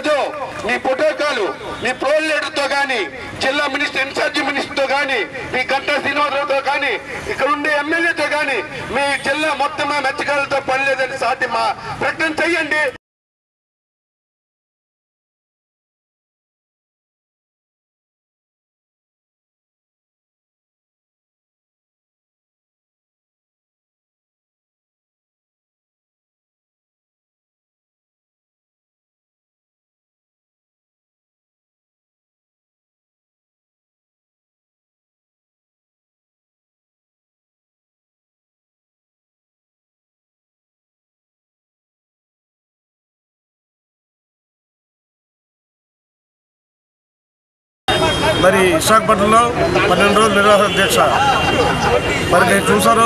ఈరోజు మీ ప్రోటోకాల్ మీ ప్రో లీడర్తో కానీ జిల్లా మినిస్టర్ ఇన్ఛార్జ్ మినిస్టర్తో కానీ మీ గంటా శ్రీనివాసరావుతో కానీ ఇక్కడ ఉండే ఎమ్మెల్యేతో కానీ మీ జిల్లా మొత్తం మెచ్చకాలతో పని లేదని సాటి మా ప్రకటన చెయ్యండి మరి విశాఖపట్నంలో పన్నెండు రోజులు నిరాహార దీక్ష మరి నేను చూశాను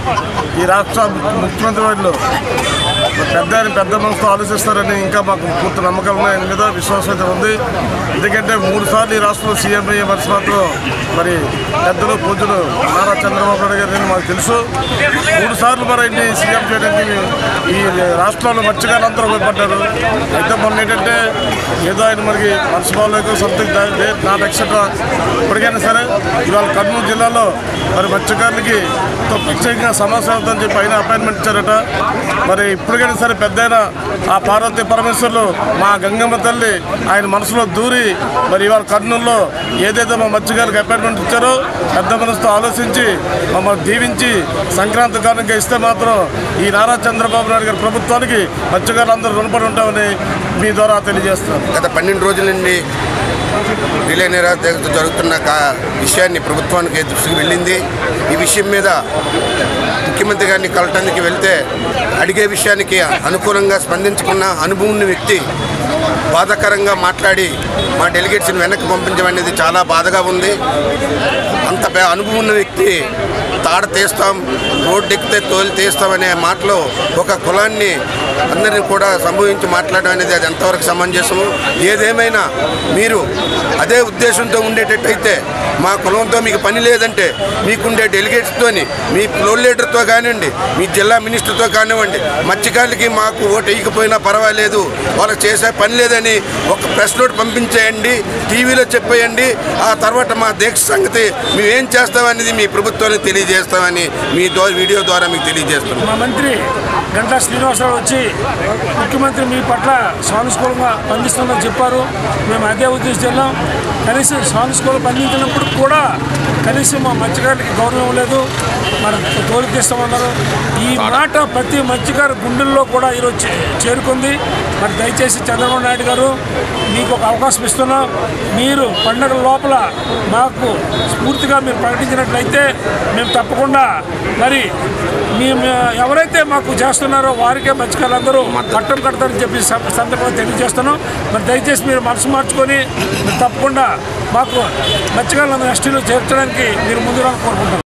ఈ రాష్ట్ర ముఖ్యమంత్రి వాళ్ళు పెద్ద ఆయన పెద్ద మనసుతో ఆలోచిస్తారని ఇంకా మాకు పూర్తి నమ్మకం ఉన్నాయి ఆయన మీద విశ్వాసం అయితే ఉంది ఎందుకంటే మూడు సార్లు ఈ రాష్ట్రంలో సీఎం అయ్యే మనసు మాత్రం మరి పెద్దలు పూజలు నారా చంద్రబాబు నాయుడు గారిని మాకు తెలుసు మూడు సార్లు మరి ఆయన్ని సీఎం చేయడానికి ఈ రాష్ట్రంలో మత్స్యకారులందరూ ఉపయోగపడ్డారు అయితే మొన్న ఏంటంటే ఏదో ఆయన మనకి మనసు బాగోలేక సంథింగ్ నాట్ ఎక్సెట్రా ఇప్పటికైనా సరే ఇవాళ కర్నూలు జిల్లాలో మరి మత్స్యకారులకి ఎంతో ప్రత్యేకంగా సమస్య అవుతుందని చెప్పి ఆయన అపాయింట్మెంట్ ఇచ్చారట మరి ఇప్పటికైనా సరే పెద్ద ఆ పార్వతీ పరమేశ్వర్లు మా గంగమ్మ తల్లి ఆయన మనసులో దూరి మరి ఇవాళ కర్నూలులో ఏదైతే మా మత్స్యకారులకు అపాయింట్మెంట్ ఇచ్చారో పెద్ద మనసుతో ఆలోచించి మమ్మల్ని దీవించి సంక్రాంతి కారణంగా ఇస్తే మాత్రం ఈ నారా చంద్రబాబు నాయుడు గారి ప్రభుత్వానికి మత్స్యకారులందరూ రుణపడి ఉంటామని మీ ద్వారా తెలియజేస్తున్నాను గత పన్నెండు రోజుల నుండి రిలే నిరాధకత జరుగుతున్న కా- విషయాన్ని ప్రభుత్వానికి దృష్టికి వెళ్ళింది ఈ విషయం మీద ముఖ్యమంత్రి గారిని కలటానికి వెళ్తే అడిగే విషయానికి అనుకూలంగా స్పందించుకున్న అనుభవం ఉన్న వ్యక్తి బాధాకరంగా మాట్లాడి మా డెలిగేట్స్ని వెనక్కి పంపించడం అనేది చాలా బాధగా ఉంది అంత పే- అనుభవం ఉన్న వ్యక్తి తాడ తీస్తాం రోడ్డు ఎక్కితే తోలు తీస్తామనే మాటలో ఒక కులాన్ని అందరిని కూడా సంభవించి మాట్లాడడం అనేది అది ఎంతవరకు సమంజసము ఏదేమైనా మీరు అదే ఉద్దేశంతో ఉండేటట్టయితే మా కులంతో మీకు పని లేదంటే మీకుండే డెలిగేట్స్తోని మీ ఫ్లోర్ లీడర్తో కానివ్వండి మీ జిల్లా మినిస్టర్తో కానివ్వండి మత్స్యకారులకి మాకు ఓటు వేయకపోయినా పర్వాలేదు వాళ్ళకి చేసే పని లేదని ఒక ప్రెస్ నోట్ పంపించేయండి టీవీలో చెప్పేయండి ఆ తర్వాత మా దీక్ష సంగతి మేమేం చేస్తామనేది మీ ప్రభుత్వానికి తెలియజేస్తామని మీ ద్వారా వీడియో ద్వారా మీకు తెలియజేస్తున్నాం మా మంత్రి గంటా శ్రీనివాసరావు వచ్చి ముఖ్యమంత్రి మీ పట్ల సానుకూలంగా స్పందిస్తుందని చెప్పారు మేము అదే ఉద్దేశించాం కనీసం సానుకూలంగా స్పందించినప్పుడు కూడా కనీసం మా మత్స్యకారులకి గౌరవం లేదు మరి తోలికి తీస్తామన్నారు ఈ మాట ప్రతి మత్స్యకారు గుండెల్లో కూడా ఈరోజు చే- చేరుకుంది మరి దయచేసి చంద్రబాబు నాయుడు గారు మీకు ఒక అవకాశం ఇస్తున్నాం మీరు పండగల లోపల మాకు స్ఫూర్తిగా మీరు ప్రకటించినట్లయితే మేము తప్పకుండా మరి మేము ఎవరైతే మాకు చేస్తున్నారో వారికే మత్స్యకారులందరూ పట్టం కడతారని చెప్పి సం- సందర్భంగా తెలియజేస్తున్నాం మరి దయచేసి మీరు మనసు మార్చుకొని మీరు తప్పకుండా మాకు మత్స్యకారులందరూ ఎస్టీలు చేర్చడానికి మీరు ముందుగా కోరుకుంటాం